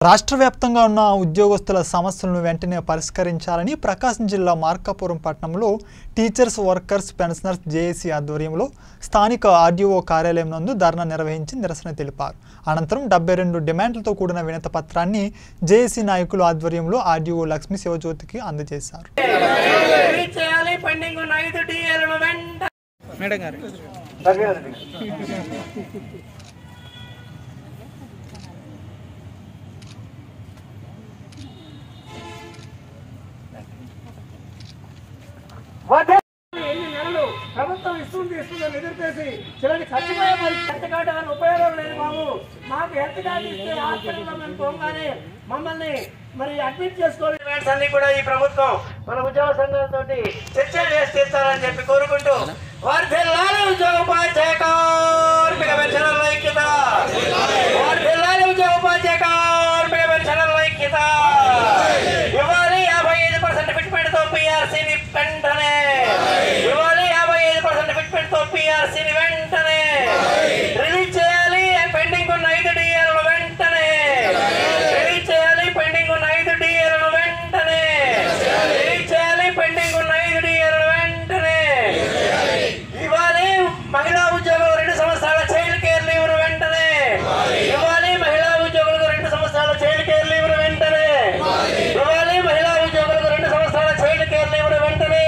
రాష్ట్ర వ్యాప్తంగా ఉన్న ఉద్యోగస్తుల సమస్యలను వెంటనే పరిష్కరించాలని ప్రకాశం జిల్లా మార్కాపురం పట్టణంలో టీచర్స్ వర్కర్స్ పెన్షనర్స్ జేఏసీ ఆధ్వర్యంలో స్థానిక ఆర్డీఓ కార్యాలయం నందు ధర్నా నిర్వహించి నిరసన తెలిపారు అనంతరం డెబ్బై రెండు డిమాండ్లతో కూడిన వినతి పత్రాన్ని జేఏసీ నాయకుల ఆధ్వర్యంలో ఆర్డీఓ లక్ష్మీ శివజ్యోతికి అందజేశారు రిలీజ్ చేయాలి పెండింగ్ ఉన్న ఐదు డిఏలను వెంట మేడం గారు ఎన్ని నెలలు ప్రభుత్వం ఇస్తుంది ఇస్తుందని ఎదురుచేసి చివరికి చచ్చిపోయే మరి హెల్త్ కార్డు వల్ల ఉపయోగం లేదు బాబు మాకు హెల్త్ కార్డు ఇస్తే హాస్పిటల్లో మేము పోగానే మమ్మల్ని మరి అడ్మిట్ చేసుకోవాలి డిమాండ్స్ అన్ని కూడా ఈ ప్రభుత్వం మన ఉద్యోగ సంఘాలతో చర్చలు చేసి తీర్చాలని చెప్పి కోరుకుంటూ వర్ధిల్లాలి ఉద్యోగ ఉపాధ్యాయ కార్మిక పెన్షనర్ల ఐక్యత వర్ధిల్లాలి ఉద్యోగ ఉపాధ్యాయ కార్మిక పెన్షనర్ల ఐక్యత ఇవ్వాలి యాభై ఐదు పర్సెంట్ ఫిట్మెంట్ తో పిఆర్సీని వెంటనే ఇవ్వాలి యాభై ఐదు పర్సెంట్ ఫిట్మెంట్ తో పిఆర్సీని వెంటనే రిలీజ్ చేయాలి పెండింగ్ ఉన్న ఐదు డిఏలను వెంటనే రిలీజ్ చేయాలి పెండింగ్ ఉన్న ఐదు డిఏలను వెంటనే రిలీజ్ చేయాలి పెండింగ్ ఉన్న ఐదు డిఏలను వెంటనే ఇవ్వాలి మహిళా ఉద్యోగులు రెండు సంవత్సరాల చైల్డ్ కేర్ లీవ్ వెంటనే ఇవ్వాలి మహిళా ఉద్యోగులకు రెండు సంవత్సరాల చైల్డ్ కేర్ లీవ్ వెంటనే ఇవ్వాలి మహిళా ఉద్యోగులకు రెండు సంవత్సరాల చైల్డ్ కేర్ లీవ్ వెంటనే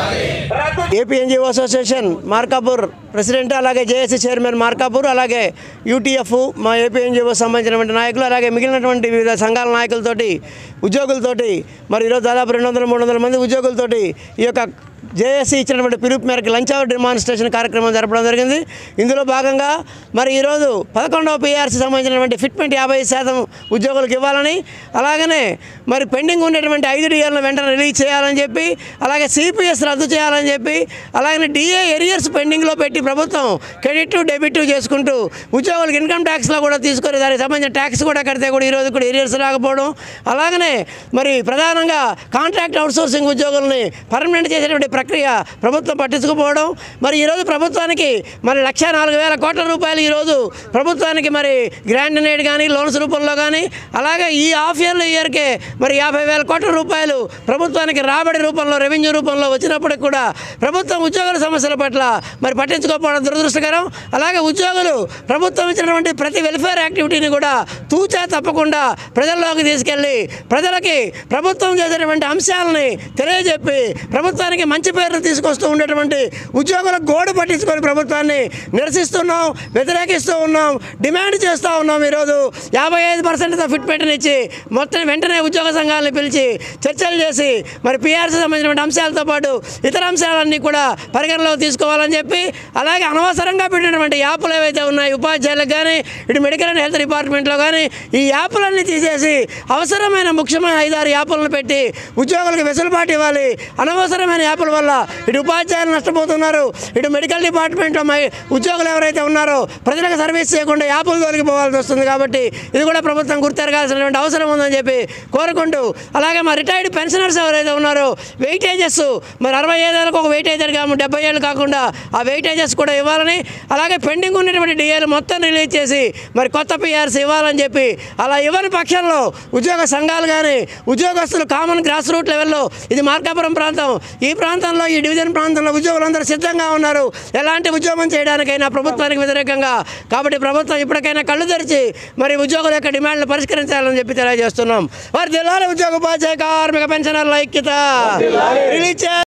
రద్దు AP NGO association Markapur president అలాగే జేఏసీ చైర్మన్ మార్కాపూర్ అలాగే యూటీఎఫ్ మా ఏపీ ఎన్జిఓ సంబంధించినటువంటి నాయకులు అలాగే మిగిలినటువంటి వివిధ సంఘాల నాయకులతోటి ఉద్యోగులతోటి మరి ఈరోజు దాదాపు రెండు వందల మూడు వందల మంది ఉద్యోగులతోటి ఈ యొక్క జేఏసీ ఇచ్చినటువంటి పిలుపు మేరకు లంచ్ అవర్ డిమాన్స్ట్రేషన్ కార్యక్రమం జరపడం జరిగింది ఇందులో భాగంగా మరి ఈరోజు పదకొండవ పిఆర్సీ సంబంధించినటువంటి ఫిట్మెంట్ యాభై శాతం ఉద్యోగులకు ఇవ్వాలని అలాగనే మరి పెండింగ్ ఉండేటువంటి ఐదు డిఏలను వెంటనే రిలీజ్ చేయాలని చెప్పి అలాగే సిపిఎస్ రద్దు చేయాలని చెప్పి అలాగనే డిఏ ఎరియర్స్ పెండింగ్లో పెట్టి ప్రభుత్వం క్రెడిట్ డెబిట్ చేసుకుంటూ ఉద్యోగులకు ఇన్కమ్ ట్యాక్స్లో కూడా తీసుకొని దానికి సంబంధించిన ట్యాక్స్ కూడా కడితే కూడా ఈరోజు కూడా ఎరియర్స్ రాకపోవడం అలాగనే మరి ప్రధానంగా కాంట్రాక్ట్ అవుట్సోర్సింగ్ ఉద్యోగుల్ని పర్మనెంట్ చేసేటువంటి ప్రక్రియ ప్రభుత్వం పట్టించుకోపోవడం మరి ఈరోజు ప్రభుత్వానికి మరి లక్ష నాలుగు వేల కోట్ల రూపాయలు ఈరోజు ప్రభుత్వానికి మరి గ్రాండ్ నేడ్ కానీ లోన్స్ రూపంలో కానీ అలాగే ఈ హాఫ్ ఇయర్లో ఇయర్కే మరి యాభై వేల కోట్ల రూపాయలు ప్రభుత్వానికి రాబడి రూపంలో రెవెన్యూ రూపంలో వచ్చినప్పటికి కూడా ప్రభుత్వం ఉద్యోగుల సమస్యల పట్ల మరి పట్టించుకోకపోవడం దురదృష్టకరం అలాగే ఉద్యోగులు ప్రభుత్వం ఇచ్చినటువంటి ప్రతి వెల్ఫేర్ యాక్టివిటీని కూడా తూచా తప్పకుండా ప్రజల్లోకి తీసుకెళ్ళి ప్రజలకి ప్రభుత్వం చేసేటువంటి అంశాలని తెలియజెప్పి ప్రభుత్వానికి మంచి పేరు తీసుకొస్తూ ఉండేటువంటి ఉద్యోగుల గోడు పట్టించుకొని ప్రభుత్వాన్ని నిరసిస్తున్నాం వ్యతిరేకిస్తూ ఉన్నాం డిమాండ్ చేస్తూ ఉన్నాం ఈరోజు యాభై ఐదు పర్సెంట్తో ఫిట్మెంట్ని ఇచ్చి మొత్తం వెంటనే ఉద్యోగ సంఘాలను పిలిచి చర్చలు చేసి మరి పిఆర్సీ సంబంధించిన అంశాలతో పాటు ఇతర అంశాలన్నీ కూడా పరిగణలోకి తీసుకోవాలని చెప్పి అలాగే అనవసరంగా పెట్టినటువంటి యాప్లు ఏవైతే ఉన్నాయి ఉపాధ్యాయులకు కానీ ఇటు మెడికల్ అండ్ హెల్త్ డిపార్ట్మెంట్లో కానీ ఈ యాప్లన్నీ తీసేసి అవసరమైన ముఖ్యమైన ఐదారు యాప్లను పెట్టి ఉద్యోగులకు వెసులుబాటు ఇవ్వాలి అనవసరమైన యాప్ల వల్ల ఇటు ఉపాధ్యాయులు నష్టపోతున్నారు ఇటు మెడికల్ డిపార్ట్మెంట్లో మై ఉద్యోగులు ఎవరైతే ఉన్నారో ప్రజలకు సర్వీస్ చేయకుండా యాప్లు తొలగిపోవాల్సి వస్తుంది కాబట్టి ఇది కూడా ప్రభుత్వం గుర్తెరగాల్సినటువంటి అవసరం ఉందని చెప్పి కోరుకుంటూ అలాగే మా రిటైర్డ్ పెన్షనర్స్ ఎవరైతే ఉన్నారో వెయిటేజెస్ మరి అరవై ఐదేళ్ళకు ఒక వెయిటేజ్ కాము డెబ్బై ఏళ్ళు కాకుండా ఆ వెయిటేజెస్ కూడా ఇవ్వాలని అలాగే పెండింగ్ ఉన్నటువంటి డిఏలు మొత్తం రిలీజ్ చేసి మరి కొత్త పిఆర్స్ ఇవ్వాలని చెప్పి అలా ఇవ్వని పక్షంలో ఉద్యోగ సంఘాలు కానీ ఉద్యోగస్తులు కామన్ గ్రాస్ రూట్ లెవెల్లో ఇది మార్కాపురం ప్రాంతం ఈ ప్రాంతంలో ఈ డివిజన్ ప్రాంతంలో ఉద్యోగులందరూ సిద్ధంగా ఉన్నారు ఎలాంటి ఉద్యోగం చేయడానికైనా ప్రభుత్వానికి వ్యతిరేకంగా కాబట్టి ప్రభుత్వం ఇప్పటికైనా కళ్ళు తెరిచి మరి ఉద్యోగుల యొక్క డిమాండ్లు పరిష్కరించాలని చెప్పి తెలియజేస్తున్నాం వారి జిల్లాల ఉద్యోగ ఉపాధ్యాయ కార్మిక పెన్షనర్ల ఐక్యత రిలీజ్ చేయాలి